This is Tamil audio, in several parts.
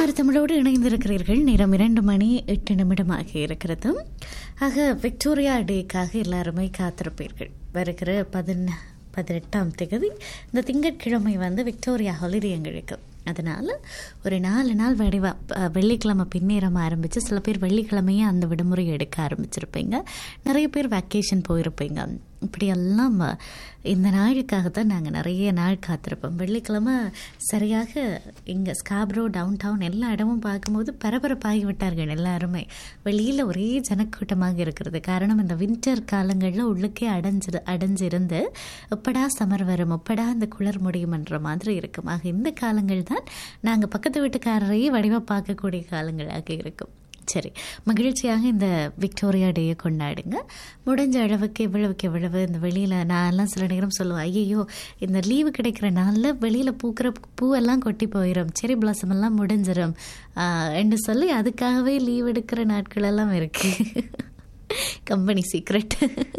சிஎம்ஆர் தமிழோடு இணைந்திருக்கிறீர்கள் நேரம் இரண்டு மணி எட்டு நிமிடமாக இருக்கிறது ஆக விக்டோரியா டேக்காக எல்லாருமே காத்திருப்பீர்கள் வருகிற பதின பதினெட்டாம் தேதி இந்த திங்கட்கிழமை வந்து விக்டோரியா ஹாலிடே எங்களுக்கு அதனால் ஒரு நாலு நாள் வடிவா அஹ், வெள்ளிக்கிழமை பின்னேறம் ஆரம்பித்து சில பேர் வெள்ளிக்கிழமையே அந்த விடுமுறை எடுக்க ஆரம்பிச்சிருப்பீங்க நிறைய பேர் வெக்கேஷன் போயிருப்பீங்க இப்படியெல்லாம் அஹ், இந்த நாளுக்காகத்தான் நாங்கள் நிறைய நாள் காத்திருப்போம் வெள்ளிக்கிழமை சரியாக இங்கே ஸ்காப்ரோ டவுன் டவுன் எல்லா இடமும் பார்க்கும்போது பரபரப்பாகி விட்டார்கள் எல்லாருமே வெளியில் ஒரே ஜனக்கூட்டமாக இருக்கிறது காரணம் இந்த வின்டர் காலங்களில் உள்ளுக்கே அடைஞ்சிரு அடைஞ்சிருந்து எப்படா சமர் வரும் எப்படா இந்த குளிர் முடியுமன்ற மாதிரி இருக்கும் ஆக இந்த காலங்கள் தான் நாங்கள் பக்கத்து வீட்டுக்காரரையே வடிவாக பார்க்கக்கூடிய காலங்களாக இருக்கும் சரி மகிழ்ச்சியாக இந்த விக்டோரியா டேயை கொண்டாடுங்க முடிஞ்ச அளவுக்கு எவ்வளவுக்கு எவ்வளவு இந்த வெளியில் நான்லாம் சில நேரம் சொல்லுவேன் ஐயையோ இந்த லீவு கிடைக்கிற நாளில் வெளியில் பூக்கிற பூவெல்லாம் கொட்டி போயிடும் செரி பிளாசம் எல்லாம் முடிஞ்சிடும் ஆஹ், என்று சொல்லி அதுக்காகவே லீவ் எடுக்கிற நாட்கள் எல்லாம் இருக்குது கம்பெனி சீக்ரெட்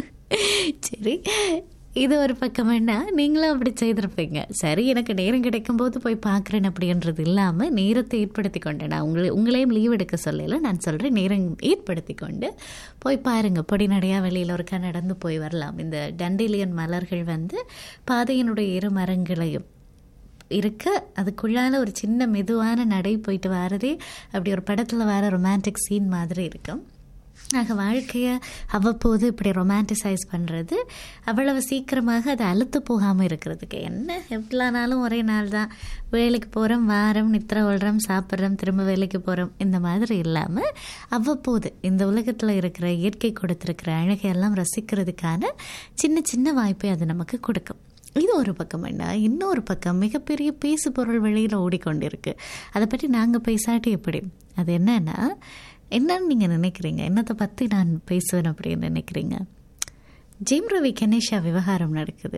சரி இது ஒரு பக்கம்னா நீங்களும் அப்படி செய்திருப்பீங்க சரி எனக்கு நேரம் கிடைக்கும் போது போய் பார்க்குறேன் அப்படின்றது இல்லாமல் நேரத்தை ஏற்படுத்தி கொண்டேன் நான் உங்களை உங்களையும் லீவ் எடுக்க சொல்லல நான் சொல்கிறேன் நேரம் ஏற்படுத்தி கொண்டு போய் பாருங்க பொடி நடையாக வெளியில் ஒருக்கா நடந்து போய் வரலாம் இந்த டண்டிலியன் மலர்கள் வந்து பாதையினுடைய இரு மரங்களையும் இருக்க அதுக்குள்ளால ஒரு சின்ன மெதுவான நடை போயிட்டு வரதே அப்படி ஒரு படத்தில் வர ரொமான்டிக் சீன் மாதிரி இருக்கும் ஆக வாழ்க்கையை அவ்வப்போது இப்படி ரொமான்டிசைஸ் பண்ணுறது அவ்வளவு சீக்கிரமாக அது அழுத்து போகாமல் இருக்கிறதுக்கு என்ன எவ்வளோ நாளும் ஒரே நாள் தான் வேலைக்கு போகிறோம் வாரம் நித்திர கொள்கிறோம் சாப்பிட்றோம் திரும்ப வேலைக்கு போகிறோம் இந்த மாதிரி இல்லாமல் அவ்வப்போது இந்த உலகத்தில் இருக்கிற இயற்கை கொடுத்துருக்கிற அழகையெல்லாம் ரசிக்கிறதுக்கான சின்ன சின்ன வாய்ப்பை அது நமக்கு கொடுக்கும் இது ஒரு பக்கம் என்ன இன்னொரு பக்கம் மிகப்பெரிய பேசு பொருள் வெளியில் ஓடிக்கொண்டிருக்கு அதை பற்றி நாங்கள் பேசாட்டி எப்படி அது என்னன்னா என்னன்னு நீங்கள் நினைக்கிறீங்க என்னத்தை பற்றி நான் பேசுவேன் அப்படின்னு நினைக்கிறீங்க ஜெயம் ரவி கணேஷா விவகாரம் நடக்குது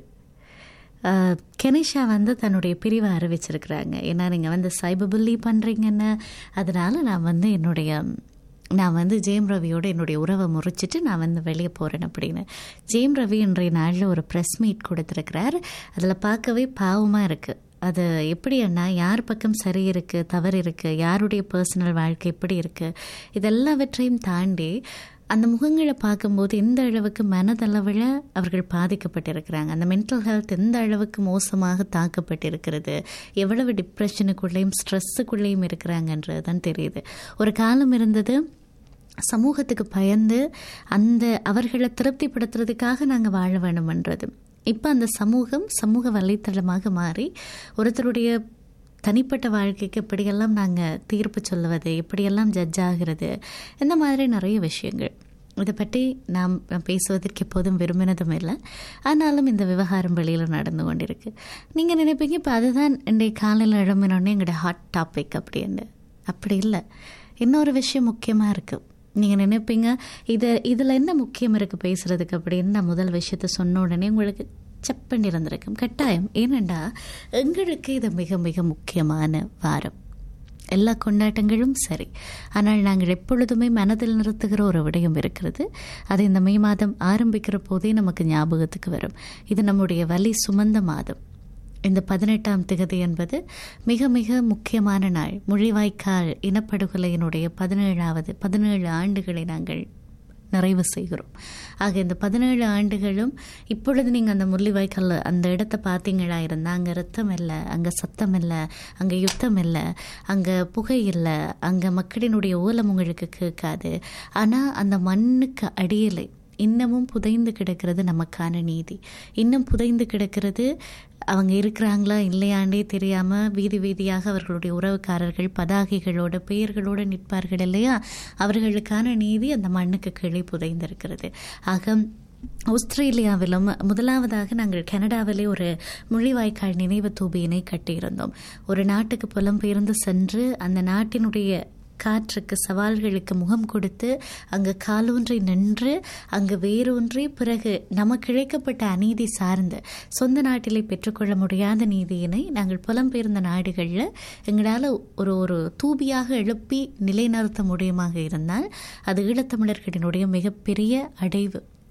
ஆஹ், கெனிஷா வந்து தன்னுடைய பிரிவை அறிவிச்சிருக்கிறாங்க ஏன்னா நீங்கள் வந்து சைபர் புல்லி பண்ணுறீங்கன்னு அதனால நான் வந்து என்னுடைய நான் வந்து ஜெயம் ரவியோட என்னுடைய உறவை முறிச்சிட்டு நான் வந்து வெளியே போகிறேன் அப்படின்னு ஜெயம் ரவி இன்றைய நாளில் ஒரு ப்ரெஸ் மீட் கொடுத்துருக்கிறார் அதில் பார்க்கவே பாவமாக இருக்குது அது எப்படி அண்ணா யார் பக்கம் சரி இருக்குது தவறு இருக்குது யாருடைய பர்சனல் வாழ்க்கை எப்படி இருக்குது இதெல்லாவற்றையும் தாண்டி அந்த முகங்களை பார்க்கும்போது எந்த அளவுக்கு மனதளவில் அவர்கள் பாதிக்கப்பட்டிருக்கிறாங்க அந்த மென்டல் ஹெல்த் எந்த அளவுக்கு மோசமாக தாக்கப்பட்டிருக்கிறது எவ்வளவு டிப்ரெஷனுக்குள்ளேயும் ஸ்ட்ரெஸ்ஸுக்குள்ளேயும் இருக்கிறாங்கன்றது தான் தெரியுது ஒரு காலம் இருந்தது சமூகத்துக்கு பயந்து அந்த அவர்களை திருப்திப்படுத்துறதுக்காக நாங்கள் வாழ வேணுமன்றது இப்போ அந்த சமூகம் சமூக வலைத்தளமாக மாறி ஒருத்தருடைய தனிப்பட்ட வாழ்க்கைக்கு எப்படியெல்லாம் நாங்கள் தீர்ப்பு சொல்லுவது எப்படியெல்லாம் ஜட்ஜ் ஆகிறது இந்த மாதிரி நிறைய விஷயங்கள் இதை பற்றி நாம் பேசுவதற்கு எப்போதும் விரும்பினதும் இல்லை ஆனாலும் இந்த விவகாரம் வெளியில் நடந்து கொண்டிருக்கு நீங்கள் நினைப்பீங்க இப்போ அதுதான் இன்றைய காலையில் எழும்பினோடனே எங்களுடைய ஹாட் டாபிக் அப்படின்னு அப்படி இல்லை இன்னொரு விஷயம் முக்கியமாக இருக்குது நீங்கள் நினைப்பீங்க இது இதில் என்ன முக்கியம் இருக்குது பேசுகிறதுக்கு அப்படின்னு நான் முதல் விஷயத்த சொன்ன உடனே உங்களுக்கு செப்பண்டி இருந்திருக்கும் கட்டாயம் ஏனெண்டா எங்களுக்கு இது மிக மிக முக்கியமான வாரம் எல்லா கொண்டாட்டங்களும் சரி ஆனால் நாங்கள் எப்பொழுதுமே மனதில் நிறுத்துகிற ஒரு விடயம் இருக்கிறது அது இந்த மே மாதம் ஆரம்பிக்கிற போதே நமக்கு ஞாபகத்துக்கு வரும் இது நம்முடைய வலி சுமந்த மாதம் இந்த பதினெட்டாம் திகதி என்பது மிக மிக முக்கியமான நாள் முள்ளிவாய்க்கால் இனப்படுகொலையினுடைய பதினேழாவது பதினேழு ஆண்டுகளை நாங்கள் நிறைவு செய்கிறோம் ஆக இந்த பதினேழு ஆண்டுகளும் இப்பொழுது நீங்கள் அந்த முள்ளிவாய்க்கால் அந்த இடத்த பார்த்தீங்களா இருந்தால் அங்கே ரத்தம் இல்லை அங்கே சத்தம் இல்லை அங்கே யுத்தம் இல்லை அங்கே புகை இல்லை அங்கே மக்களினுடைய ஓலம் உங்களுக்கு கேட்காது ஆனால் அந்த மண்ணுக்கு அடியிலே இன்னமும் புதைந்து கிடக்கிறது நமக்கான நீதி இன்னும் புதைந்து கிடக்கிறது அவங்க இருக்கிறாங்களா இல்லையாண்டே தெரியாமல் வீதி வீதியாக அவர்களுடைய உறவுக்காரர்கள் பதாகைகளோட பெயர்களோடு நிற்பார்கள் இல்லையா அவர்களுக்கான நீதி அந்த மண்ணுக்கு கீழே புதைந்திருக்கிறது ஆக ஆஸ்திரேலியாவிலும் முதலாவதாக நாங்கள் கனடாவிலே ஒரு முள்ளிவாய்க்கால் நினைவு தூபியினை கட்டியிருந்தோம் ஒரு நாட்டுக்கு புலம்பெயர்ந்து சென்று அந்த நாட்டினுடைய காற்றுக்கு சவால்களுக்கு முகம் கொடுத்து அங்கு காலூன்றி நின்று அங்கு வேரூன்றி பிறகு நமக்கு இழைக்கப்பட்ட அநீதி சார்ந்து சொந்த நாட்டிலே பெற்றுக்கொள்ள முடியாத நீதியினை நாங்கள் புலம்பெயர்ந்த நாடுகளில் எங்களால் ஒரு ஒரு தூபியாக எழுப்பி நிலைநிறுத்த முடியுமாக இருந்தால் அது ஈழத்தமிழர்களினுடைய மிகப்பெரிய அடைவு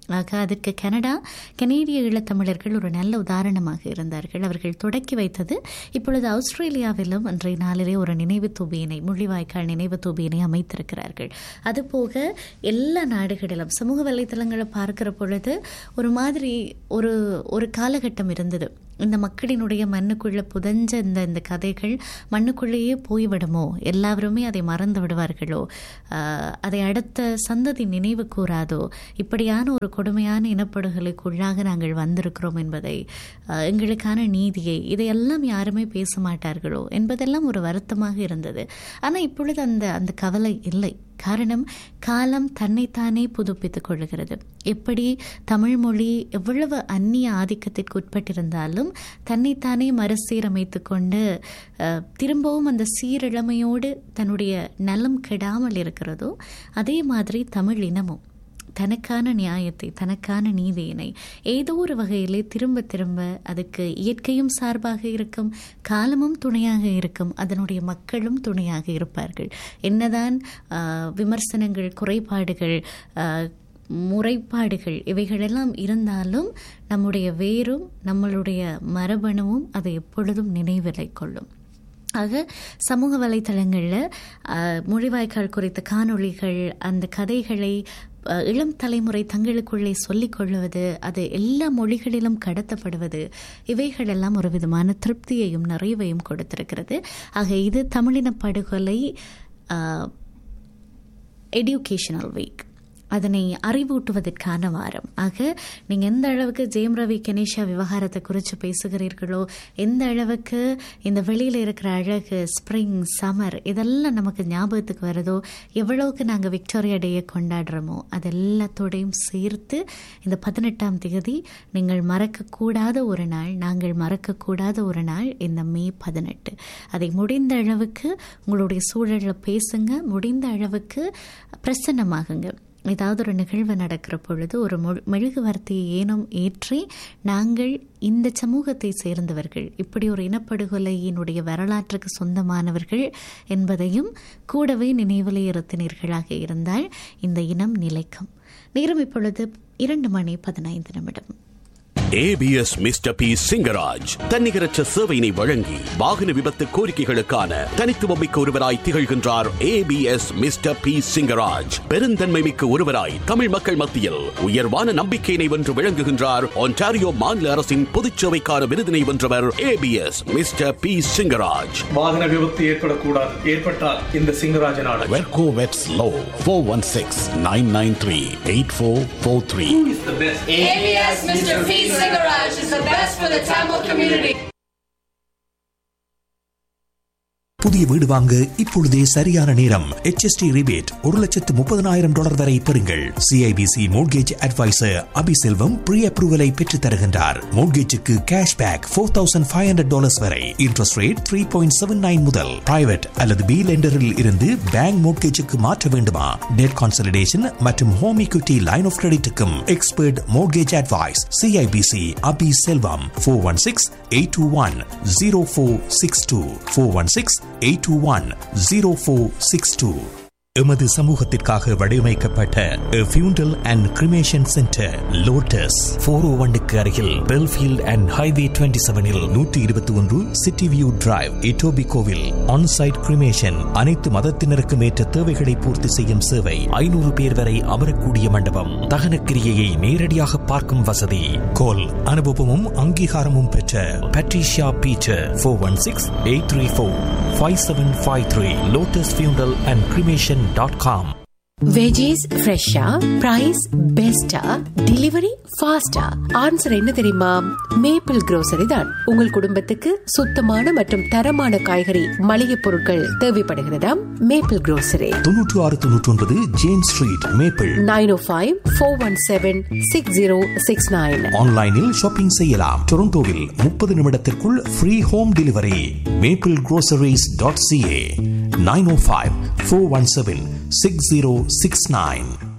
ஆக அதற்கு கனடா கனேடிய ஈழத்தமிழர்கள் ஒரு நல்ல உதாரணமாக இருந்தார்கள் அவர்கள் தொடக்கி வைத்தது இப்பொழுது ஆஸ்திரேலியாவிலும் இன்றைய நாளிலே ஒரு நினைவு தூபியினை முள்ளிவாய்க்கால் நினைவு தூபியினை அமைத்திருக்கிறார்கள் அதுபோக எல்லா நாடுகளிலும் சமூக வலைத்தளங்களை பார்க்கிற பொழுது ஒரு மாதிரி ஒரு ஒரு காலகட்டம் இருந்தது இந்த மக்களினுடைய மண்ணுக்குள்ள புதஞ்ச இந்த இந்த கதைகள் மண்ணுக்குள்ளேயே போய்விடுமோ எல்லாருமே அதை மறந்து விடுவார்களோ ஆஹ், அதை அடுத்த சந்ததி நினைவு கூறாதோ இப்படியான ஒரு கொடுமையான இனப்படுகொலைக்குள்ளாக நாங்கள் வந்திருக்கிறோம் என்பதை ஆஹ், எங்களுக்கான நீதியை இதையெல்லாம் யாருமே பேச மாட்டார்களோ என்பதெல்லாம் ஒரு வருத்தமாக இருந்தது ஆனால் இப்பொழுது அந்த அந்த கவலை இல்லை காரணம் காலம் தன்னைத்தானே புதுப்பித்துக் கொள்ளுகிறது எப்படி தமிழ் மொழி எவ்வளவு அந்நிய ஆதிக்கத்திற்கு உட்பட்டிருந்தாலும் தன்னைத்தானே மறுசீரமைத்து கொண்டு அஹ், திரும்பவும் அந்த சீரிழமையோடு தன்னுடைய நலம் கெடாமல் இருக்கிறதோ அதே மாதிரி தமிழ் இனமும் தனக்கான நியாயத்தை தனக்கான நீதியினை ஏதோ ஒரு வகையிலே திரும்ப திரும்ப அதுக்கு இயற்கையும் சார்பாக இருக்கும் காலமும் துணையாக இருக்கும் அதனுடைய மக்களும் துணையாக இருப்பார்கள் என்னதான் ஆஹ், விமர்சனங்கள் குறைபாடுகள் ஆஹ், முறைப்பாடுகள் இவைகளெல்லாம் இருந்தாலும் நம்முடைய வேரும் நம்மளுடைய மரபணுவும் அதை எப்பொழுதும் நினைவிலை கொள்ளும் ஆக சமூக வலைத்தளங்களில் மொழிவாய்க்கால் குறித்த காணொளிகள் அந்த கதைகளை அஹ், இளம் தலைமுறை தங்களுக்குள்ளே சொல்லிக் கொள்வது அது எல்லா மொழிகளிலும் கடத்தப்படுவது இவைகளெல்லாம் ஒரு விதமான திருப்தியையும் நிறைவையும் கொடுத்திருக்கிறது ஆக இது தமிழின படுகொலை எடியூகேஷனல் வீக் அதனை அறிவூட்டுவதற்கான வாரம் ஆக நீங்கள் எந்த அளவுக்கு ஜெயம் ரவி கணேஷா விவகாரத்தை குறித்து பேசுகிறீர்களோ எந்த அளவுக்கு இந்த வெளியில் இருக்கிற அழகு ஸ்ப்ரிங் சம்மர் இதெல்லாம் நமக்கு ஞாபகத்துக்கு வருதோ எவ்வளவுக்கு நாங்கள் விக்டோரியா டேயை கொண்டாடுறோமோ அது எல்லாத்தோடையும் சேர்த்து இந்த பதினெட்டாம் தேதி நீங்கள் மறக்கக்கூடாத ஒரு நாள் நாங்கள் மறக்கக்கூடாத ஒரு நாள் இந்த மே பதினெட்டு அதை முடிந்த அளவுக்கு உங்களுடைய சூழலில் பேசுங்க முடிந்த அளவுக்கு பிரசன்னமாகுங்க ஏதாவது ஒரு நிகழ்வு நடக்கிற பொழுது ஒரு மொழி மெழுகுவர்த்தியை ஏனும் ஏற்றி நாங்கள் இந்த சமூகத்தை சேர்ந்தவர்கள் இப்படி ஒரு இனப்படுகொலையினுடைய வரலாற்றுக்கு சொந்தமானவர்கள் என்பதையும் கூடவே நினைவில் இருத்தினீர்களாக இருந்தால் இந்த இனம் நிலைக்கும் நேரம் இப்பொழுது இரண்டு மணி பதினைந்து நிமிடம் ஏபிஎஸ் மிஸ்டர் பி சிங்கராஜ் தன்னிகரற்ற சேவையினை வழங்கி வாகன விபத்து கோரிக்கைகளுக்கான தனித்துவமிக்க ஒருவராய் திகழ்கின்றார் ஏபிஎஸ் மிஸ்டர் பி சிங்கராஜ் பெருந்தன்மை மிக்க ஒருவராய் தமிழ் மக்கள் மத்தியில் உயர்வான நம்பிக்கையினை வென்று விளங்குகின்றார் ஒன்டாரியோ மாநில அரசின் பொதுச்சேவைக்கான விருதினை வென்றவர் ஏபிஎஸ் மிஸ்டர் பி சிங்கராஜ் வாகன விபத்து ஏற்படக்கூடாது ஏற்பட்டால் இந்த சிங்கராஜனான வெர்கோ வெட்ஸ் லோ four one six nine nine three eight four four three ABS Mr. P. Cigarage is the best for the Tamil community. புதிய வீடு வாங்க இப்பொழுதே சரியான நேரம் HST ரிபேட் ஒரு லட்சத்து முப்பதனாயிரம் டாலர் வரை பெறுங்கள் CIBC mortgage advisor Abiselvam pre அப்ரூவலை பெற்றுத் தருகின்றார் மோட்கேஜுக்கு cash back four thousand five hundred dollars வரை interest rate three point seven nine முதல் பிரைவேட் அல்லது பி லெண்டரில் இருந்து பேங்க் மோட்கேஜுக்கு மாற்ற வேண்டுமா டெட் கான்சல்டேஷன் மற்றும் ஹோம் equity லைன் ஆஃப் கிரெடிட்டுக்கும் expert mortgage advice CIBC Abi Selvam four one six eight two one zero four six two four one six eight two one zero four six two எமது சமூகத்திற்காக வடிவமைக்கப்பட்ட funeral and cremation centre Lotus four O ஒன்னுக்கு அருகில் பெல்ஃபீல்ட் அண்ட் ஹைவே டுவெண்ட்டி செவனில் நூற்றி இருபத்தி ஒன்று சிட்டி வியூ டிரைவ் இட்டோபி கோவில் ஆன்சைட் கிரிமேஷன் அனைத்து மதத்தினருக்கும் ஏற்ற தேவைகளை பூர்த்தி செய்யும் சேவை ஐநூறு பேர் வரை அமரக்கூடிய மண்டபம் தகன கிரியையை நேரடியாக பார்க்கும் வசதி கோல் அனுபவமும் அங்கீகாரமும் பெற்ற Patricia Peter four one six eight three four five seven five three Lotus funeral and cremation dot com veggies ஃப்ரெஷ்ஷா பிரைஸ் பெஸ்டா டெலிவரி ஃபாஸ்டா ஆன்சர் என்ன தெரியுமா மேப்பிள் grocery தான் உங்கள் குடும்பத்துக்கு சுத்தமான மற்றும் தரமான காய்கறி மளிகை பொருட்கள் தேவைப்படுகிறதாம் மேப்பிள் grocery தொன்னூற்று ஆறு தொன்னூற்றி ஒன்பது James Street Maple nine O five four one seven six zero six nine ஆன்லைனில் ஷாப்பிங் செய்யலாம் டொரண்டோவில் முப்பது நிமிடத்திற்குள் free home delivery Maple groceries.ca dot CA nine O five four one seven six zero six nine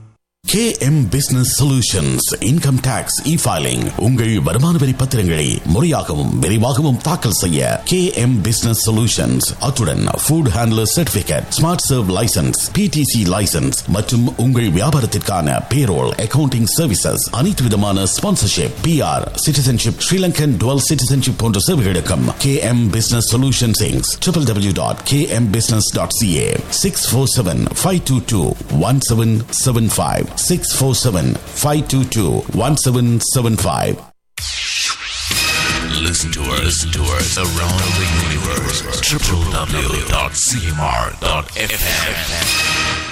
KM Business Solutions Income Tax E-Filing உங்கள் வருமான வரி பத்திரங்களை முறையாகவும் விரைவாகவும் தாக்கல் செய்ய KM Business Solutions அத்துடன் food handler certificate smart serve licence PTC licence மற்றும் உங்கள் வியாபாரத்திற்கான பேரோல் அக்கவுண்டிங் சர்வீசஸ் அனைத்து விதமான sponsorship PR citizenship Sri Lankan dual citizenship போன்ற சேவைகளுக்கும் KM Business Solutions Inc. www.kmbusiness.ca 647-522-1775 647-522-1775 Listen to us, listen to us around the universe. www.cmr.fm.